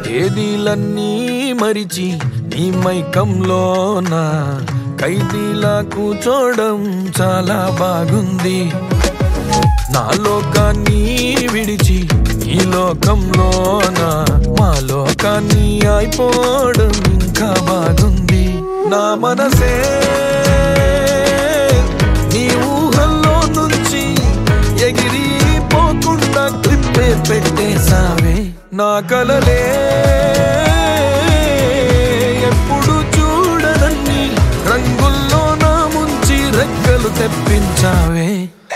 తేదీలన్నీ మరిచి నీ మైకంలోన ఖైదీలా కూర్చోవడం చాలా బాగుంది నా లోకాన్ని విడిచి ఈ లోకంలోన మా లోకాన్ని అయిపోవడం ఇంకా బాగుంది నా మనసే నీ ఊహల్లో నుంచి ఎగిరిపోకుండా క్లిప్పే పెట్టేసావే నా కలలే ఎప్పుడు చూడనన్ని రంగుల్లో నా ముంచి రెక్కలు తెప్పించావే